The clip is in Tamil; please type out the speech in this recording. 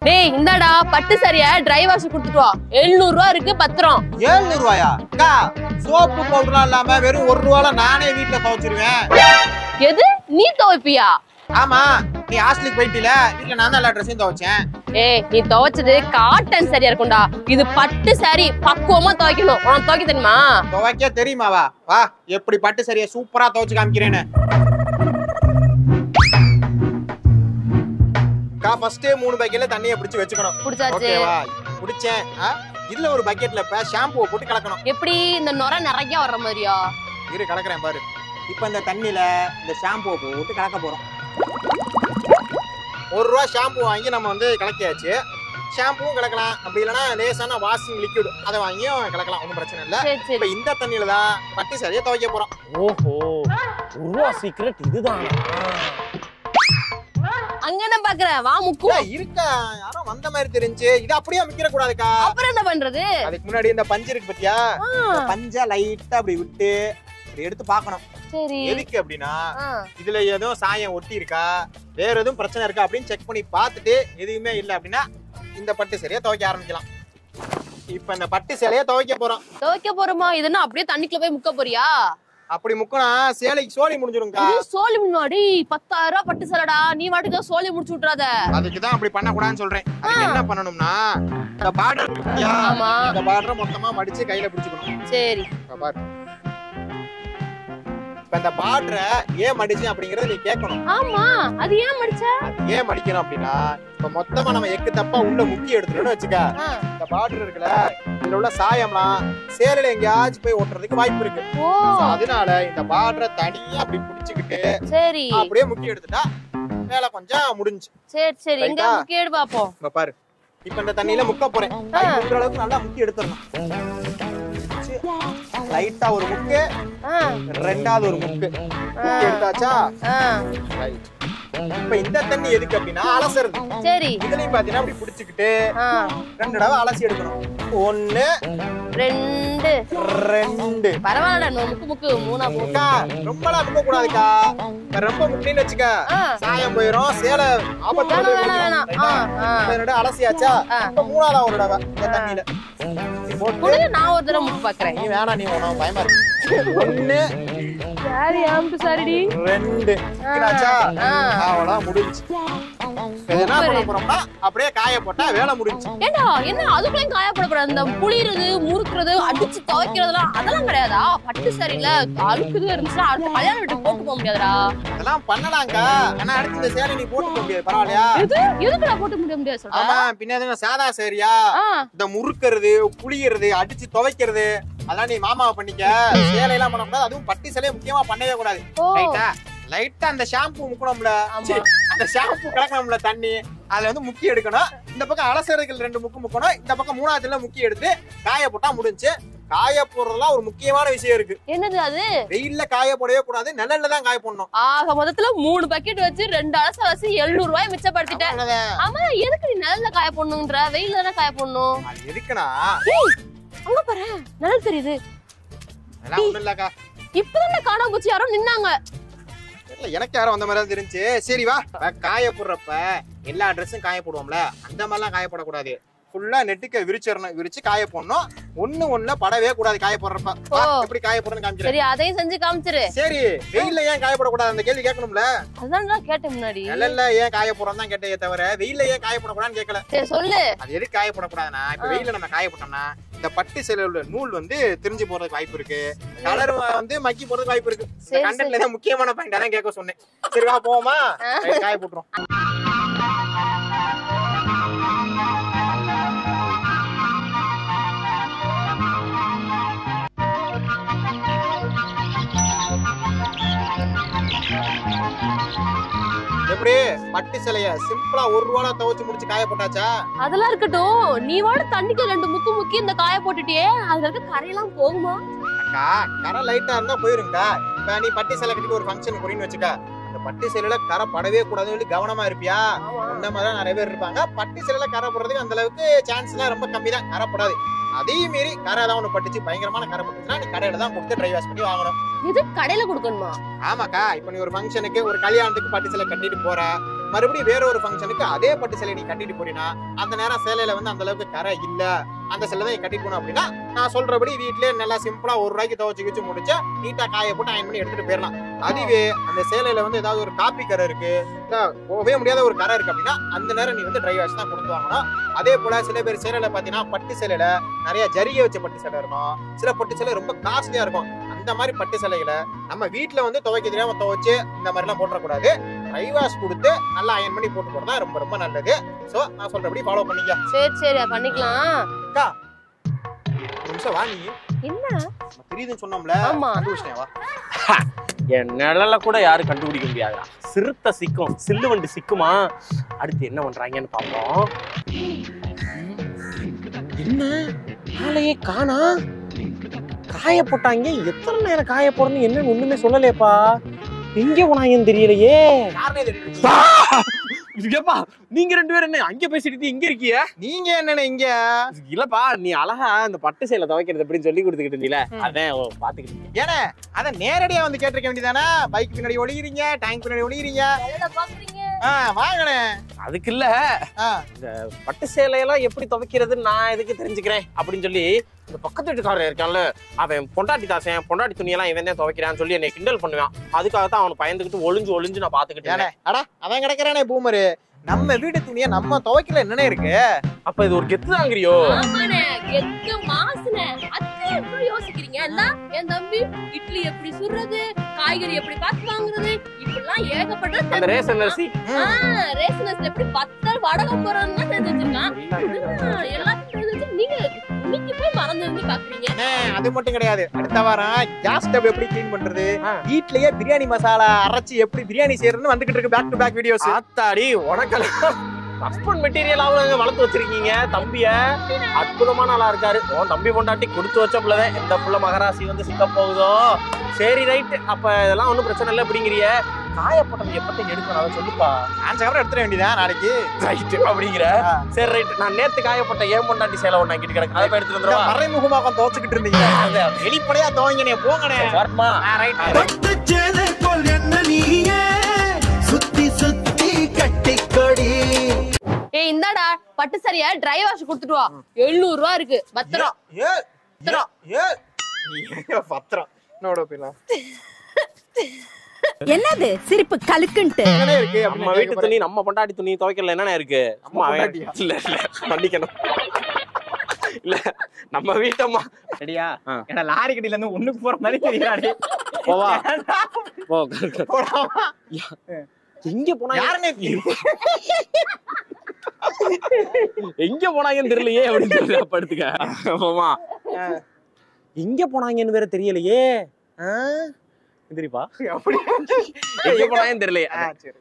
டேய் இந்தாடா பட்டு சரியா டிரை வாஷ் கொடுத்துட்டு வா எழுநூறு ரூபா இருக்கு பத்திரம் ஏழ்நூறு ரூபாயா அக்கா சோப்பு பவுடர்லாம் இல்லாம வெறும் ஒரு ரூபால நானே வீட்டுல துவைச்சிருவேன் எது நீ துவைப்பியா ஆமா நீ ஹாஸ்டலுக்கு போயிட்டில வீட்டுல நான் தான் எல்லா ட்ரெஸ்ஸையும் துவைச்சேன் ஏய் நீ துவைச்சது காட்டன் சரியா இருக்கும்டா இது பட்டு சரி பக்குவமா துவைக்கணும் உனக்கு துவைக்க தெரியுமா துவைக்க தெரியுமாவா வா எப்படி பட்டு சரியா சூப்பரா துவைச்சு காமிக்கிறேன்னு அக்கா ஃபர்ஸ்டே மூணு பக்கெட்ல தண்ணியை பிடிச்சு வச்சுக்கணும் புடிச்சாச்சு ஓகேவா பிடிச்சேன் ஆ? இதுல ஒரு பக்கெட்ல இப்ப ஷாம்புவை போட்டு கலக்கணும் எப்படி இந்த நுர நிறைய வர்ற மாதிரியா இரு கலக்குறேன் பாரு இப்போ இந்த தண்ணியில இந்த ஷாம்புவை போட்டு கலக்க போறோம் ஒரு ரூபா ஷாம்பு வாங்கி நம்ம வந்து கலக்கியாச்சு ஷாம்புவும் கலக்கலாம் அப்படி இல்லைன்னா லேசான வாஷிங் லிக்விட் அதை வாங்கியும் கலக்கலாம் ஒன்றும் பிரச்சனை இல்லை சரி இப்போ சரி இந்த தண்ணியில தான் பட்டி சரியா துவைக்க போறோம் ஓஹோ உருவா சீக்ரெட் இதுதான் அங்க என்ன பாக்குற வா முக்கு ஏய், இருக்கா யாரோ வந்த மாதிரி தெரிஞ்சு இது அப்படியே அமைக்கிற கூடாதுக்கா அப்புறம் என்ன பண்றது அதுக்கு முன்னாடி இந்த பஞ்சு இருக்கு பத்தியா ஆ, இந்த பஞ்சை லைட்டா அப்படி விட்டு அப்படி எடுத்து பார்க்கணும் சரி எதுக்கு அப்படின்னா ஆ, இதுல எதுவும் சாயம் ஒட்டி இருக்கா வேற எதுவும் பிரச்சனை இருக்கா அப்படின்னு செக் பண்ணி பார்த்துட்டு எதுவுமே இல்லை அப்படின்னா இந்த பட்டு சரியா துவைக்க ஆரம்பிக்கலாம் இப்ப இந்த பட்டு சேலைய துவைக்க போறோம் துவைக்க போறோமா இதுன்னா அப்படியே தண்ணிக்குள்ள போய் முக்க போறியா அப்படி முக்கினா சேலைக்கு சோழி முடிஞ்சிரும்க்கா இது சோழி முன்னாடி பத்தாயிரம் ரூபாய் பட்டு சலடா நீ வாட்டுக்கு சோழி முடிச்சு விட்டுறாத அதுக்கு தான் அப்படி பண்ணக்கூடாதுன்னு சொல்றேன் அதுக்கு என்ன பண்ணணும்னா இந்த பார்டர் ஆமா இந்த பார்டரை மொத்தமா மடிச்சு கையில பிடிச்சுக்கணும் சரி இப்ப பாரு இப்ப இந்த பார்டரை ஏன் மடிச்சேன் அப்படிங்கறத நீ கேட்கணும் ஆமா அது ஏன் மடிச்ச அது ஏன் மடிக்கணும் அப்படின்னா இப்ப மொத்தமா நம்ம எக்கு தப்பா உள்ள முக்கி எடுத்துட்டோம்னு வச்சுக்க ஆ, இந்த பார்டர் இருக்குல்ல இதுல உள்ள சாயம்லாம் சேலையில எங்கேயாச்சும் போய் ஒட்டுறதுக்கு வாய்ப்பு இருக்கு ஓ So, அதனால இந்த பார்டரை தனியா அப்படி பிடிச்சுக்கிட்டு சரி அப்படியே முக்கி எடுத்துட்டா வேலை கொஞ்சம் முடிஞ்சு சரி சரி எங்க ரைட்டா? முக்கிய எடு பாப்போம் இப்ப பாரு இப்ப இந்த தண்ணியில முக்க போறேன் கை முங்குற அளவுக்கு நல்லா முக்கி எடுத்துடணும் லைட்டா ஒரு முக்கு ஆ, ரெண்டாவது ஒரு முக்கு முக்கி எடுத்தாச்சா ஆ, ரைட் இப்ப இந்த தண்ணி எதுக்கு அப்படின்னா அலசறது சரி இதுலயும் பாத்தீங்கன்னா அப்படி பிடிச்சுக்கிட்டு ஆ, ரெண்டு தடவை அலசி எடுக்கணும் ஒண்ணு ரெண்டு ரெண்டு பரவாயில்லடா நோ முக்கு முக்கு மூணா போ அக்கா ரொம்பலாம் முக்க கூடாதுக்கா இப்ப ரொம்ப முக்கின்னு வச்சுக்க ஆ. சாயம் போயிரும் சேலை ஆபத்து வேணாம் வேணாம் வேணாம் ஆ, ஆ. ரெண்டு அலசியாச்சா ஆ. இப்ப மூணாவது ஒரு தடவை இந்த தண்ணியில இப்படி போட்டு கொடுங்க நான் ஒரு தடவை முக்கு பாக்குறேன் நீ வேணாம் நீ உனக்கு பயமா இருக்கு ஒண்ணு சாரி ஆம்பு சாரிடி ரெண்டு ஆச்சா ஆ. அவ்வளவுதான் முடிஞ்சு இப்ப என்ன பண்ண போறோம்னா அப்படியே காய போட்டா வேலை முடிஞ்சு ஏண்டா என்ன அதுக்குள்ளயும் காயப்பட போற அந்த புளியறது முறுக்குறது அடிச்சு துவைக்கிறதுலாம் அதெல்லாம் கிடையாதா பட்டு சரியில்ல அழுக்குது இருந்துச்சுன்னா அடுத்த கல்யாண வீட்டுக்கு போட்டு போக முடியாதுடா அதெல்லாம் பண்ணலாம்க்கா ஆனா அடுத்து இந்த சேலை நீ போட்டு போக முடியாது பரவாயில்லையா எது எதுக்குடா போட்டு முடிய முடியாது சொல்ற ஆமா பின்னாடி சாதா சரியா ஆ, இந்த முறுக்கிறது புளியறது அடிச்சு துவைக்கிறது அதெல்லாம் நீ மாமாவை பண்ணிக்க சேலையெல்லாம் பண்ணக்கூடாது அதுவும் பட்டி சேலையை முக்கியமா பண்ணவே கூடாது ஓ ரைட்டா லைட்டா அந்த ஷாம்பு முக்கணும்ல ஆமா. சீ, அந்த ஷாம்பு கலக்கணும்ல தண்ணி அதுல வந்து முக்கி எடுக்கணும் இந்த பக்கம் அலசறதுக்கு ரெண்டு முக்கு முக்கணும் இந்த பக்கம் மூணாவதுல முக்கி எடுத்து காய போட்டா முடிஞ்சு காய போடுறதுலாம் ஒரு முக்கியமான விஷயம் இருக்கு என்னது அது வெயில்ல காய போடவே கூடாது நிழல்ல தான் காய போடணும் ஆக மொத்தத்துல மூணு பக்கெட் வச்சு ரெண்டு அலச வச்சு எழுநூறு ரூபாய் மிச்சப்படுத்திட்டேன் அவ்வளவுதான். ஆமா எதுக்கு நீ நிழல்ல காய போடணுன்ற வெயில்ல தானே காய போடணும் அது எதுக்குன்னா அங்க பாரு நிழல் தெரியுது அதெல்லாம் ஒண்ணும் இல்லக்கா இப்பதானே காணாம போச்சு யாரோ நின்னாங்க தெரியல எனக்கு யாரும் அந்த மாதிரி தான் தெரிஞ்சு சரி வா வா, காய போடுறப்ப எல்லா ட்ரெஸ்ஸும் காய போடுவோம்ல அந்த மாதிரிலாம் காய போடக்கூடாது ஃபுல்லா நெட்டுக்க விரிச்சிடணும் விரிச்சு காய போடணும் ஒண்ணு ஒண்ணுல படவே கூடாது காய போடுறப்ப வா, ஓ. எப்படி காய போடுறேன்னு காமிக்கிறேன் சரி அதையும் செஞ்சு காமிச்சிரு சரி வெயில்ல ஏன் காய போடக்கூடாது அந்த கேள்வி கேட்கணும்ல அதான் கேட்டேன் முன்னாடி நிழல்ல ஏன் காய போடுறோம் தான் கேட்டே தவிர வெயில்ல ஏன் காய போடக்கூடாதுன்னு கேட்கல சரி சொல்லு அது எதுக்கு காய போடக்கூடாதுன்னா இப்ப வெயில்ல நம்ம காய போட்டோம்னா இந்த பட்டு சேலையில உள்ள நூல் வந்து திரிஞ்சு போறதுக்கு வாய்ப்பு இருக்கு கலர் வந்து மக்கி போறதுக்கு வாய்ப்பு இருக்கு இந்த சரி, கண்டென்ட்ல தான் முக்கியமான பாயிண்ட் அதான் கேட்க சொன்னேன் சரி வா போவோமா Right, காய போட்டுரும் எப்படி பட்டு சிலைய சிம்பிளா ஒரு ரூபால துவைச்சு முடிச்சு காய போட்டாச்சா அதெல்லாம் இருக்கட்டும் நீ வாடு தண்ணிக்கு ரெண்டு முக்கு முக்கி இந்த காய போட்டுட்டியே அதுல இருக்க கரையெல்லாம் போகுமா அக்கா கரை லைட்டா இருந்தா போயிருங்கக்கா இப்ப நீ பட்டு சேலை கட்டிட்டு ஒரு ஃபங்க்ஷன் போறீங்கன்னு வச்சுக்க அந்த பட்டு சேலையில கரை படவே கூடாதுன்னு சொல்லி கவனமா இருப்பியா அந்த மாதிரி தான் நிறைய பேர் இருப்பாங்க பட்டு சேலையில கரை போடுறதுக்கு அந்த அளவுக்கு சான்ஸ் எல்லாம் ரொம்ப கம்மி தான் கரை படாது அதையும் மீறி கரை ஏதாவது ஒண்ணு பட்டுச்சு பயங்கரமான கரை பட்டுச்சுன்னா நீ கடையில தான் கொடுத்து ட்ரை வாஷ் பண்ணி வாங்கணும் இது கடையில கொடுக்கணுமா ஆமாக்கா இப்ப நீ ஒரு ஃபங்க்ஷனுக்கு ஒரு கல்யாணத்துக்கு பட்டு சேலை கட்டிட்டு போற மறுபடியும் வேற ஒரு ஃபங்க்ஷனுக்கு அதே பட்டு சேலை நீ கட்டிட்டு போறீனா அந்த நேரம் சேலையில வந்து அந்த அளவுக்கு கரை இல்ல அந்த சேலை தான் நீ கட்டிட்டு போகணும் அப்படின்னா நான் சொல்றபடி வீட்லயே நல்லா சிம்பிளா ஒரு ரூபாய்க்கு துவச்சு வச்சு முடிச்சா நீட்டா காய போட்டு அயன் பண்ணி எடுத்துட்டு போயிடலாம் அதுவே அந்த சேலையில வந்து ஏதாவது ஒரு காப்பி கரை இருக்கு இல்ல போகவே முடியாத ஒரு கரை இருக்கு அப்படின்னா அந்த நேரம் நீ வந்து ட்ரை வாஷ் தான் கொடுத்து வாங்கணும் அதே போல சில பேர் சேலையில பாத்தீங்கன்னா பட்டு சேலையில நிறைய ஜரிகை வச்ச பட்டு சேலை இருக்கும் சில பட்டு சேலை ரொம்ப காஸ்ட்லியா இருக்கும் அந்த மாதிரி பட்டு சேலைகளை நம்ம வீட்ல வந்து துவைக்க தெரியாம துவைச்சு இந்த மாதிரி எல்லாம் போட்டுறக்கூடாது ட்ரை வாஷ் கொடுத்து நல்லா அயன் பண்ணி போட்டு போறதா ரொம்ப ரொம்ப நல்லது சோ நான் சொல்றபடி ஃபாலோ பண்ணிக்க சரி சரி அதை பண்ணிக்கலாம் ஒரு நிமிஷம் வா நீ என்ன நம்ம தெரியுதுன்னு சொன்னோம்ல ஆமா. கண்டுபிடிச்சிட்டேன் வா என் நிழல கூட யாரும் கண்டுபிடிக்க முடியாதுடா சிறுத்தை சிக்கும் சில்லு வண்டு சிக்குமா அடுத்து என்ன பண்றாங்கன்னு பாப்போம் என்ன ஆளையே காணா காய போட்டாங்க எத்தனை நேரம் காய போறேன்னு என்னன்னு ஒண்ணுமே சொல்லலையேப்பா எங்க போனாங்கன்னு தெரியலையே யாருனே தெரியல ஏப்பா நீங்க ரெண்டு பேரும் என்ன அங்க பேசிட்டு இங்க இருக்கிய நீங்க என்னென்ன இங்க இல்லப்பா நீ அழகா அந்த பட்டு சேலை துவைக்கிறது எப்படின்னு சொல்லி கொடுத்துக்கிட்டு இருந்தீல அதான் ஓ, பாத்துக்கிட்டு ஏன்னா அத நேரடியா வந்து கேட்டிருக்க வேண்டியதானே பைக் பின்னாடி ஒளிகிறீங்க டேங்க் பின்னாடி ஒளிகிறீங்க பாக்குறீங்க ஆ வாங்கண்ணே அதுக்கு இல்ல ஆ. பட்டு சேலையெல்லாம் எப்படி துவைக்கிறதுன்னு நான் எதுக்கு தெரிஞ்சுக்கிறேன் அப்படின்னு சொல்லி இந்த பக்கத்து வீட்டுக்காரர் இருக்கான்ல அவன் பொண்டாட்டி தாசன் பொண்டாட்டி துணியெல்லாம் இவன் தான் துவைக்கிறான்னு சொல்லி என்னை கிண்டல் பண்ணுவான் அதுக்காக தான் அவனை பயந்துக்கிட்டு ஒளிஞ்சு ஒளிஞ்சு நான் பாத்துக்கிட்டு ஏனே இருந்தேன். அடா அவன் கிடக்குறானே பூமரு நம்ம வீட்டு துணியை நம்ம துவைக்கல என்னனே இருக்கு அப்ப இது ஒரு கெத்து தாங்கிறியோ ஆமாண்ணே எட்டு மாசுனே அது எப்படி யோசிக்கிறீங்க இந்தா, என் தம்பி இட்லி எப்படி சுடுறது காய்கறி எப்படி பார்த்து வாங்குறது இப்படிலாம் ஏகப்பட்ட அந்த ரேஷன் அரிசி ரேஷன் அரிசி எப்படி பத்தல் வடகம் போறதுன்னு தெரிஞ்சு வச்சிருக்கான் எல்லாத்தையும் தெரிஞ்சு வச்சு நீங்க நீங்க போய் மறந்து வந்து பாக்குறீங்க அண்ணே, அது மட்டும் கிடையாது அடுத்த வாரம் கேஸ் ஸ்டவ் எப்படி க்ளீன் பண்றது ஆ. வீட்லயே பிரியாணி மசாலா அரைச்சு எப்படி பிரியாணி செய்யறதுன்னு வந்துகிட்டு இருக்கு பேக் டு பேக் வீடியோஸ் ஆத்தாடி உனக்கெல்லாம் ஹஸ்பண்ட் மெட்டீரியல் அவங்க வளர்த்து வச்சிருக்கீங்க தம்பிய அற்புதமான ஆளா இருக்காரு உன் தம்பி பொண்டாட்டி கொடுத்து வச்ச பிள்ளைதான் எந்த புள்ள மகராசி வந்து சிக்க போகுதோ சரி ரைட் அப்ப இதெல்லாம் ஒண்ணும் பிரச்சனை இல்லை அப்படிங்கிறிய காயப்பட்டது எப்பத்த எடுக்கணும் அதை சொல்லுப்பா நான் சவரம் எடுத்துட வேண்டியதா நாளைக்கு ரைட் அப்படிங்கிற சரி ரைட் நான் நேத்து காயப்பட்ட ஏன் பொண்டாட்டி சேலை ஒண்ணு கிட்ட கிடக்கு அதை போய் எடுத்துட்டு இந்த வந்துருவா மறைமுகமாக துவச்சுக்கிட்டு இருந்தீங்க வெளிப்படையா துவங்கினே போங்கண்ணே வரமா ரைட் பட்டுச்சேலை போல் என்ன நீயே சுத்தி சுத்தி கட்டிக்கொடி ஏய் இந்தாடா பட்டு சரியா ட்ரை வாஷ் கொடுத்துட்டு வா எழுநூறு ரூபா இருக்கு பத்திரம் ஏ ஏ ஏ ஏ, பத்திரம் என்னோட போயிடலாம் என்னது சிரிப்பு கலுக்குன்ட்டு என்னண்ணே இருக்கு நம்ம அப்படின்னு வீட்டு கேட்க துணி நம்ம பொண்டாட்டி துணி துவைக்கல என்னென்ன இருக்கு சும்மா அவன்- பொண்டாட்டியா? இல்ல இல்ல மன்னிக்கணும் இல்ல நம்ம வீட்டம்மா சரியா ஆ. ஏன்னா லாரி கடியில இருந்து ஒண்ணுக்கு போற மாதிரி தெரியாது போவா போ போடாமா? எங்க போனாங்க யாருன்னே எங்க போனாங்கன்னு தெரியலையே அப்படின்னு சொல்லி அப்ப எடுத்துக்க போமா எங்க போனாங்கன்னு வேற தெரியலையே ஆ? எந்திரிப்பா அப்படி எங்க போனாங்கன்னு தெரியலையே ஆ, சரி